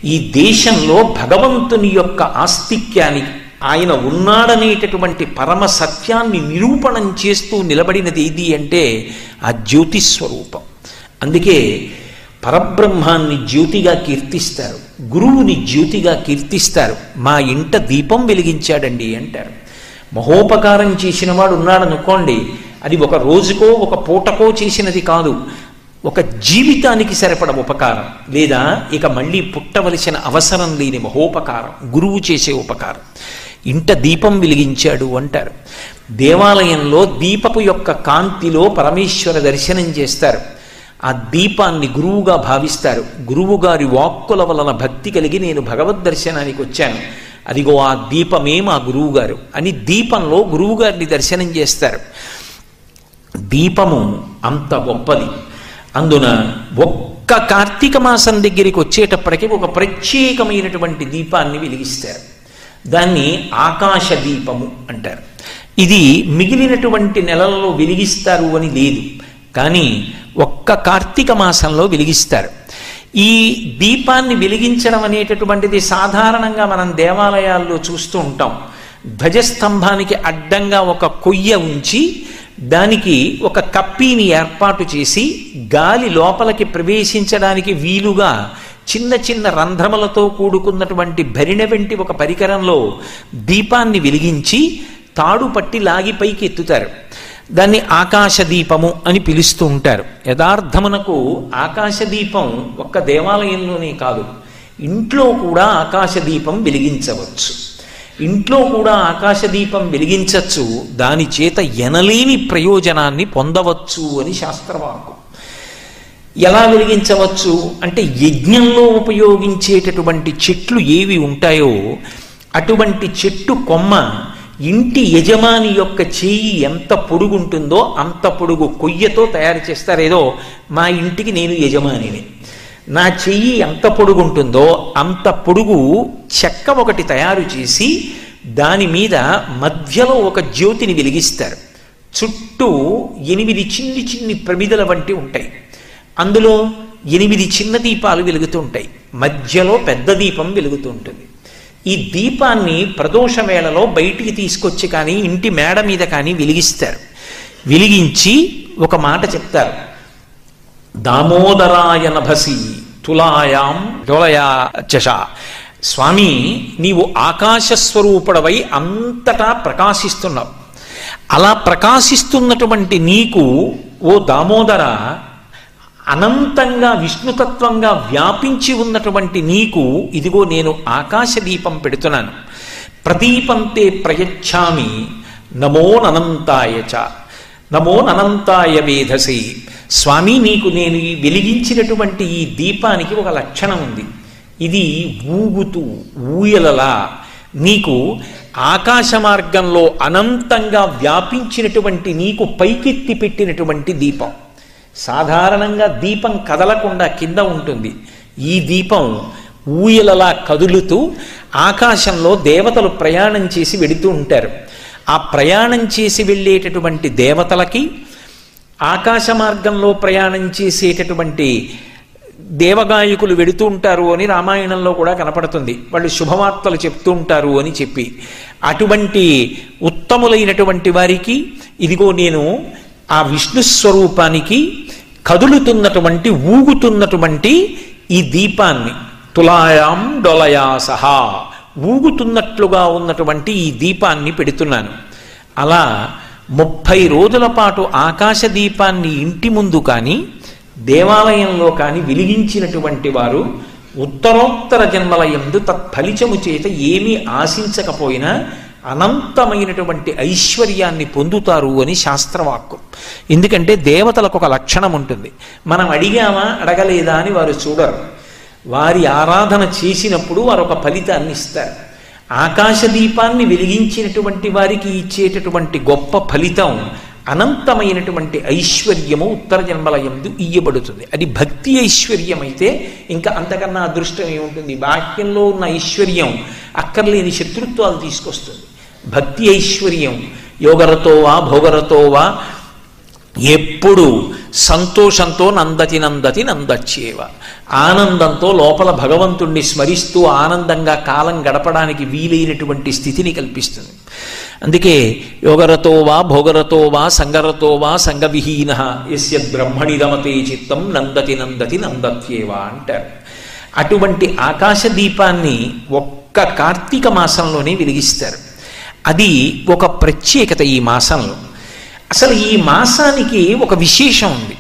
ఈ దేశంలో భగవంతుని యొక్క ఆస్తిక్యానికి ఆయన ఉన్నాడనేటటువంటి పరమ సత్యాన్ని నిరూపణం చేస్తూ నిలబడినది ఏది అంటే ఆ జ్యోతిస్వరూపం అందుకే పరబ్రహ్మాన్ని జ్యోతిగా కీర్తిస్తారు గురువుని జ్యోతిగా కీర్తిస్తారు మా ఇంట దీపం వెలిగించాడండి అంటారు మహోపకారం చేసిన వాడు ఉన్నాడనుకోండి అది ఒక రోజుకో ఒక పూటకో చేసినది కాదు ఒక జీవితానికి సరిపడ ఉపకారం లేదా ఇక మళ్ళీ పుట్టవలసిన అవసరం లేని మహోపకారం గురువు చేసే ఉపకారం ఇంట దీపం వెలిగించాడు అంటారు దేవాలయంలో దీపపు యొక్క కాంతిలో పరమేశ్వర దర్శనం చేస్తారు ఆ దీపాన్ని గురువుగా భావిస్తారు గురువు గారి వాక్కుల వలన భక్తి కలిగి నేను భగవద్ దర్శనానికి వచ్చాను అదిగో ఆ దీపమే మా గురువు గారు అని దీపంలో గురువు గారిని దర్శనం చేస్తారు దీపము అంత గొప్పది అందున ఒక్క కార్తీక మాసం దగ్గరికి వచ్చేటప్పటికి ఒక ప్రత్యేకమైనటువంటి దీపాన్ని వెలిగిస్తారు దాన్ని ఆకాశ దీపము అంటారు ఇది మిగిలినటువంటి నెలలలో వెలిగిస్తారు అని లేదు కానీ ఒక్క కార్తీక మాసంలో వెలిగిస్తారు ఈ దీపాన్ని వెలిగించడం అనేటటువంటిది సాధారణంగా మనం దేవాలయాల్లో చూస్తూ ఉంటాం ధ్వజస్తంభానికి అడ్డంగా ఒక కొయ్య ఉంచి దానికి ఒక కప్పీని ఏర్పాటు చేసి గాలి లోపలికి ప్రవేశించడానికి వీలుగా చిన్న చిన్న రంధ్రములతో కూడుకున్నటువంటి భరిణ వెంటి ఒక పరికరంలో దీపాన్ని వెలిగించి తాడు పట్టి లాగి పైకి ఎత్తుతారు దాన్ని ఆకాశ దీపము అని పిలుస్తూ ఉంటారు యథార్థమునకు ఆకాశ దీపం ఒక్క దేవాలయంలోనే కాదు ఇంట్లో కూడా ఆకాశ దీపం వెలిగించవచ్చు ఇంట్లో కూడా ఆకాశ దీపం వెలిగించవచ్చు దాని చేత ఎనలేని ప్రయోజనాన్ని పొందవచ్చు అని శాస్త్రవాకు ఎలా వెలిగించవచ్చు అంటే యజ్ఞంలో ఉపయోగించేటటువంటి చెట్లు ఏవి ఉంటాయో అటువంటి చెట్టు కొమ్మ ఇంటి యజమాని యొక్క చేయి ఎంత పొడుగుంటుందో అంత పొడుగు కొయ్యతో తయారు చేస్తారేదో మా ఇంటికి నేను యజమానిని నా చెయ్యి ఎంత పొడుగుంటుందో అంత పొడుగు చెక్క ఒకటి తయారు చేసి దాని మీద మధ్యలో ఒక జ్యోతిని వెలిగిస్తారు చుట్టూ ఎనిమిది చిన్ని చిన్ని ప్రమిదల వంటి ఉంటాయి అందులో ఎనిమిది చిన్న దీపాలు వెలుగుతూ ఉంటాయి మధ్యలో పెద్ద దీపం వెలుగుతూ ఉంటుంది ఈ దీపాన్ని ప్రదోష వేళలో బయటికి తీసుకొచ్చి కానీ ఇంటి మేడ మీద కానీ వెలిగిస్తారు వెలిగించి ఒక మాట చెప్తారు దామోదరాయ నభసి తులాయాం డోలయా చష స్వామి నీవు ఆకాశస్వరూపుడవై అంతటా ప్రకాశిస్తున్నావు అలా ప్రకాశిస్తున్నటువంటి నీకు ఓ దామోదర అనంతంగా విష్ణుతత్వంగా వ్యాపించి ఉన్నటువంటి నీకు ఇదిగో నేను ఆకాశ దీపం పెడుతున్నాను ప్రదీపంతే ప్రయచ్ఛామి నమో ననంతాయ చ నమో ననంతాయ వేధసి స్వామి నీకు నేను ఈ వెలిగించినటువంటి ఈ దీపానికి ఒక లక్షణం ఉంది ఇది ఊగుతూ ఊయలలా నీకు ఆకాశ మార్గంలో అనంతంగా వ్యాపించినటువంటి నీకు పైకెత్తి పెట్టినటువంటి దీపం సాధారణంగా దీపం కదలకుండా కింద ఉంటుంది ఈ దీపం ఊయలలా కదులుతూ ఆకాశంలో దేవతలు ప్రయాణం చేసి వెడుతూ ఉంటారు ఆ ప్రయాణం చేసి వెళ్ళేటటువంటి దేవతలకి ఆకాశ మార్గంలో ప్రయాణం చేసేటటువంటి దేవగాయకులు వెడుతూ ఉంటారు అని రామాయణంలో కూడా కనపడుతుంది వాళ్ళు శుభవార్తలు చెప్తూ ఉంటారు అని చెప్పి అటువంటి ఉత్తములైనటువంటి వారికి ఇదిగో నేను ఆ విష్ణు స్వరూపానికి కదులుతున్నటువంటి ఊగుతున్నటువంటి ఈ దీపాన్ని తులాయాం డొలయా సహా ఊగుతున్నట్లుగా ఉన్నటువంటి ఈ దీపాన్ని పెడుతున్నాను అలా ముప్పై రోజుల పాటు ఆకాశ దీపాన్ని ఇంటి ముందు కానీ దేవాలయంలో కానీ వెలిగించినటువంటి వారు ఉత్తరోత్తర జన్మల యందు తత్ఫలితము చేత ఏమీ ఆశించకపోయినా అనంతమైనటువంటి ఐశ్వర్యాన్ని పొందుతారు అని శాస్త్రవాక్కు ఎందుకంటే దేవతలకు ఒక లక్షణం ఉంటుంది మనం అడిగామా అడగలేదా అని వారు చూడరు వారి ఆరాధన చేసినప్పుడు వారు ఒక ఫలితాన్ని ఇస్తారు ఆకాశ దీపాన్ని వెలిగించినటువంటి వారికి ఇచ్చేటటువంటి గొప్ప ఫలితం అనంతమైనటువంటి ఐశ్వర్యము ఉత్తర జన్మల ఎందు ఇయ్యబడుతుంది అది భక్తి ఐశ్వర్యం అయితే ఇంకా అంతకన్నా అదృష్టం ఏముంటుంది బాహ్యంలో ఉన్న ఐశ్వర్యం అక్కర్లేని శత్రుత్వాలు తీసుకొస్తుంది భక్తి ఐశ్వర్యం యోగరతోవా భోగరతోవా ఎప్పుడు సంతోషంతో నందతి నందతి నందచ్చేవ ఆనందంతో లోపల భగవంతుణ్ణి స్మరిస్తూ ఆనందంగా కాలం గడపడానికి వీలైనటువంటి స్థితిని కల్పిస్తుంది అందుకే యోగరతో వా భోగరతో వా సంగరతో వా సంగవిహీన ఎస్య బ్రహ్మణి రమతే చిత్తం నందతి నందతి నందత్యేవ అంటారు అటువంటి ఆకాశ దీపాన్ని ఒక్క కార్తీక మాసంలోనే వెలిగిస్తారు అది ఒక ప్రత్యేకత ఈ మాసంలో అసలు ఈ మాసానికి ఒక విశేషం ఉంది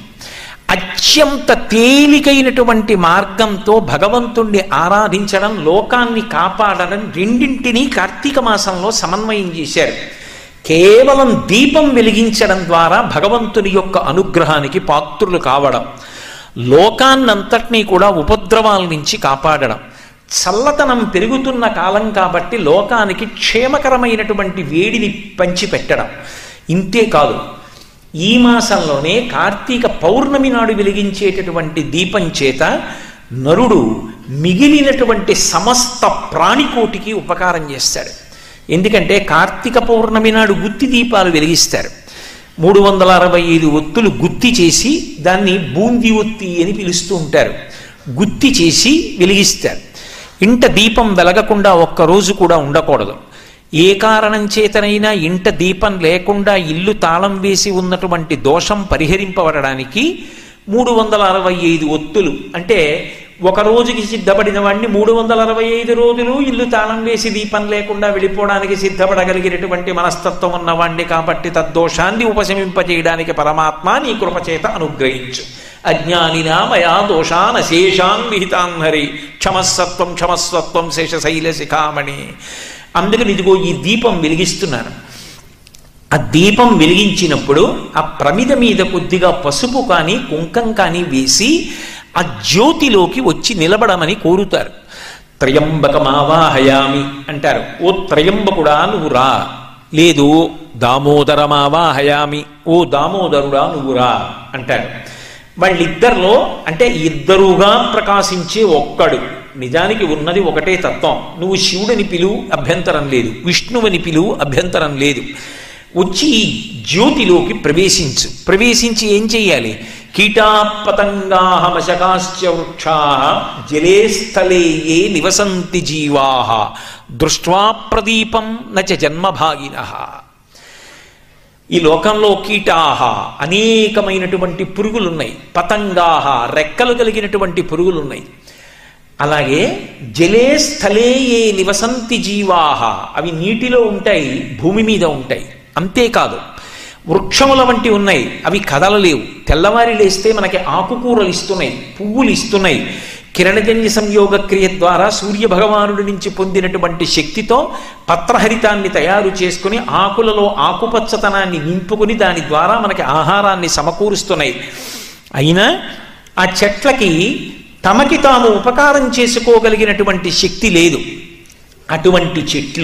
అత్యంత తేలికైనటువంటి మార్గంతో భగవంతుణ్ణి ఆరాధించడం లోకాన్ని కాపాడడం రెండింటినీ కార్తీక మాసంలో సమన్వయం చేశారు కేవలం దీపం వెలిగించడం ద్వారా భగవంతుని యొక్క అనుగ్రహానికి పాత్రులు కావడం లోకాన్నంతటినీ కూడా ఉపద్రవాల నుంచి కాపాడడం చల్లతనం పెరుగుతున్న కాలం కాబట్టి లోకానికి క్షేమకరమైనటువంటి వేడిని పంచిపెట్టడం ఇంతే కాదు ఈ మాసంలోనే కార్తీక పౌర్ణమి నాడు వెలిగించేటటువంటి దీపం చేత నరుడు మిగిలినటువంటి సమస్త ప్రాణికోటికి ఉపకారం చేస్తాడు ఎందుకంటే కార్తీక పౌర్ణమి నాడు గుత్తి దీపాలు వెలిగిస్తారు మూడు వందల అరవై ఐదు ఒత్తులు గుత్తి చేసి దాన్ని బూంది ఒత్తి అని పిలుస్తూ ఉంటారు గుత్తి చేసి వెలిగిస్తారు ఇంట దీపం వెలగకుండా ఒక్కరోజు కూడా ఉండకూడదు ఏ కారణం చేతనైనా ఇంట దీపం లేకుండా ఇల్లు తాళం వేసి ఉన్నటువంటి దోషం పరిహరింపబడడానికి మూడు వందల అరవై ఐదు ఒత్తులు అంటే ఒక రోజుకి సిద్ధపడిన వాడిని మూడు వందల అరవై ఐదు రోజులు ఇల్లు తాళం వేసి దీపం లేకుండా వెళ్ళిపోవడానికి సిద్ధపడగలిగినటువంటి మనస్తత్వం ఉన్నవాణ్ణి కాబట్టి తద్దోషాన్ని ఉపశమింపజేయడానికి పరమాత్మ నీ కృపచేత అనుగ్రహించు అజ్ఞానినా మయా దోషాన్ అశేషాన్ విహితాన్ హరి క్షమస్సత్వం క్షమస్వత్వం శేషశైల శిఖామణి అందుకని ఇదిగో ఈ దీపం వెలిగిస్తున్నాను ఆ దీపం వెలిగించినప్పుడు ఆ ప్రమిద మీద కొద్దిగా పసుపు కానీ కుంకం కానీ వేసి ఆ జ్యోతిలోకి వచ్చి నిలబడమని కోరుతారు త్రయంబకమావాహయామి అంటారు ఓ త్రయంబకుడా నువ్వు రా లేదు దామోదరమావాహయామి ఓ దామోదరుడా నువ్వు రా అంటారు వాళ్ళిద్దరిలో అంటే ఇద్దరుగా ప్రకాశించే ఒక్కడు నిజానికి ఉన్నది ఒకటే తత్వం నువ్వు శివుడిని పిలువు అభ్యంతరం లేదు విష్ణువని పిలువు అభ్యంతరం లేదు వచ్చి ఈ జ్యోతిలోకి ప్రవేశించు ప్రవేశించి ఏం చెయ్యాలి కీటాపతంగాహమశకాశ్చ వృక్షా జలే స్థలే ఏ నివసంతి జీవా దృష్ట్వా ప్రదీపం నచ జన్మభాగిన ఈ లోకంలో కీటాహ అనేకమైనటువంటి పురుగులున్నాయి పతంగాహ రెక్కలు కలిగినటువంటి పురుగులున్నాయి అలాగే జలే స్థలే ఏ నివసంతి జీవాహ అవి నీటిలో ఉంటాయి భూమి మీద ఉంటాయి అంతేకాదు వృక్షముల వంటి ఉన్నాయి అవి కదలలేవు తెల్లవారి లేస్తే మనకి ఆకుకూరలు ఇస్తున్నాయి పువ్వులు ఇస్తున్నాయి కిరణజన్య సంయోగ క్రియ ద్వారా సూర్య భగవానుడి నుంచి పొందినటువంటి శక్తితో పత్రహరితాన్ని తయారు చేసుకుని ఆకులలో ఆకుపచ్చతనాన్ని నింపుకుని దాని ద్వారా మనకి ఆహారాన్ని సమకూరుస్తున్నాయి అయినా ఆ చెట్లకి తమకి తాము ఉపకారం చేసుకోగలిగినటువంటి శక్తి లేదు అటువంటి చెట్లు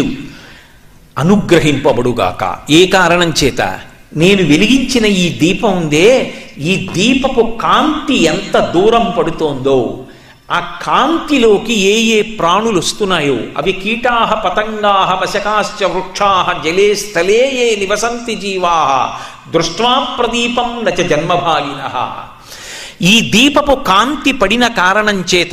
అనుగ్రహింపబడుగాక ఏ కారణం చేత నేను వెలిగించిన ఈ దీపం ఉందే ఈ దీపపు కాంతి ఎంత దూరం పడుతోందో ఆ కాంతిలోకి ఏ ఏ ప్రాణులు వస్తున్నాయో అవి కీటాహ పతంగాహ వశకాశ్చ వృక్షాహ జలే స్థలే ఏ నివసంతి జీవాహ దృష్ట్వా ప్రదీపం నచ జన్మభాగిన ఈ దీపపు కాంతి పడిన కారణం చేత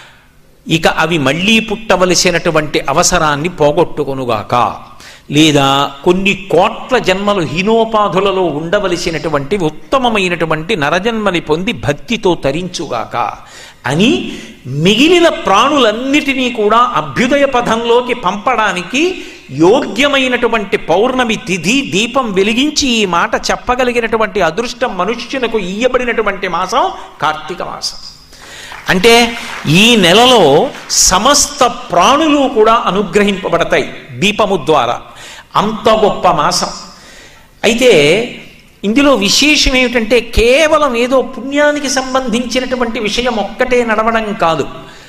ఇక అవి మళ్ళీ పుట్టవలసినటువంటి అవసరాన్ని పోగొట్టుకొనుగాక లేదా కొన్ని కోట్ల జన్మలు హీనోపాధులలో ఉండవలసినటువంటి ఉత్తమమైనటువంటి నరజన్మని పొంది భక్తితో తరించుగాక అని మిగిలిన ప్రాణులన్నిటినీ కూడా అభ్యుదయ పథంలోకి పంపడానికి యోగ్యమైనటువంటి పౌర్ణమి తిథి దీపం వెలిగించి ఈ మాట చెప్పగలిగినటువంటి అదృష్టం మనుష్యునకు ఇయ్యబడినటువంటి మాసం కార్తీక మాసం అంటే ఈ నెలలో సమస్త ప్రాణులు కూడా అనుగ్రహింపబడతాయి దీపము ద్వారా అంత గొప్ప మాసం అయితే ఇందులో విశేషం ఏమిటంటే కేవలం ఏదో పుణ్యానికి సంబంధించినటువంటి విషయం ఒక్కటే నడవడం కాదు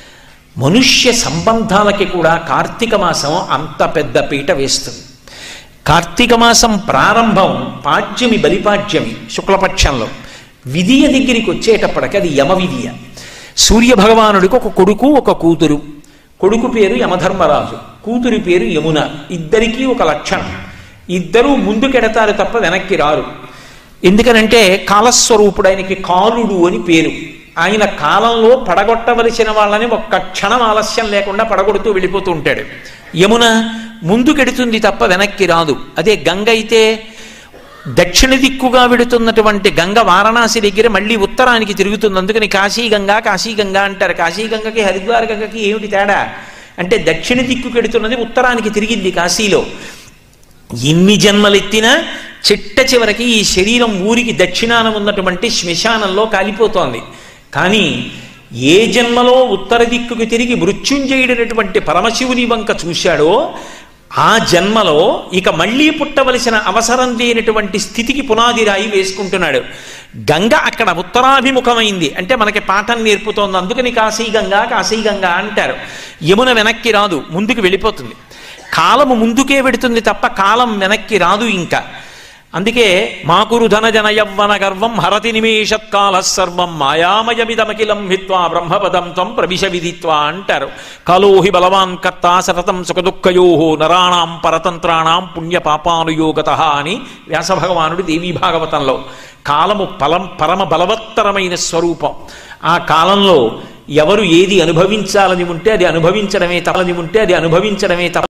మనుష్య సంబంధాలకి కూడా కార్తీక మాసం అంత పెద్ద పీట వేస్తుంది కార్తీక మాసం ప్రారంభం పాడ్యమి బలిపాడ్యమి శుక్లపక్షంలో విధియ దగ్గరికి వచ్చేటప్పటికి అది యమ విధియ సూర్య భగవానుడికి ఒక కొడుకు ఒక కూతురు కొడుకు పేరు యమధర్మరాజు కూతురి పేరు యమున ఇద్దరికీ ఒక లక్షణం ఇద్దరూ ముందుకెడతారు తప్ప వెనక్కి రారు ఎందుకనంటే కాలస్వరూపుడు ఆయనకి కాలుడు అని పేరు ఆయన కాలంలో పడగొట్టవలసిన వాళ్ళని ఒక్క క్షణం ఆలస్యం లేకుండా పడగొడుతూ వెళ్ళిపోతూ ఉంటాడు యమున ముందుకెడుతుంది తప్ప వెనక్కి రాదు అదే గంగ అయితే దక్షిణ దిక్కుగా వెడుతున్నటువంటి గంగ వారణాసి దగ్గర మళ్ళీ ఉత్తరానికి తిరుగుతుంది అందుకని కాశీగంగా కాశీగంగా అంటారు కాశీగంగకి హరిద్వార గంగకి ఏమిటి తేడా అంటే దక్షిణ దిక్కుకు వెడుతున్నది ఉత్తరానికి తిరిగింది కాశీలో ఎన్ని జన్మలెత్తినా చిట్ట చివరికి ఈ శరీరం ఊరికి దక్షిణాన ఉన్నటువంటి శ్మశానంలో కాలిపోతోంది కానీ ఏ జన్మలో ఉత్తర దిక్కుకు తిరిగి మృత్యుంజయుడైనటువంటి పరమశివుని వంక చూశాడో ఆ జన్మలో ఇక మళ్ళీ పుట్టవలసిన అవసరం లేనటువంటి స్థితికి పునాది రాయి వేసుకుంటున్నాడు గంగ అక్కడ ఉత్తరాభిముఖమైంది అంటే మనకి పాఠం నేర్పుతోంది అందుకని కాశీగంగా కాశీగంగా అంటారు యమున వెనక్కి రాదు ముందుకు వెళ్ళిపోతుంది కాలము ముందుకే వెడుతుంది తప్ప కాలం వెనక్కి రాదు ఇంకా అందుకే మాకురు ధన జన యవ్వన గర్వం హరతి నిమేషత్కాల సర్వం మాయామయమిదమఖిలం హిత్వా బ్రహ్మపదం త్వం ప్రవిశ విదిత్వా అంటారు కలోహి బలవాన్ కర్త సతతం సుఖదుఃఖయో నరాణాం పరతంత్రాణం పుణ్య పాపానుయోగత అని వ్యాసభగవానుడు దేవీ భాగవతంలో కాలము పలం పరమ బలవత్తరమైన స్వరూపం ఆ కాలంలో ఎవరు ఏది అనుభవించాలని ఉంటే అది అనుభవించడమే తప్పని ఉంటే అది అనుభవించడమే తప్ప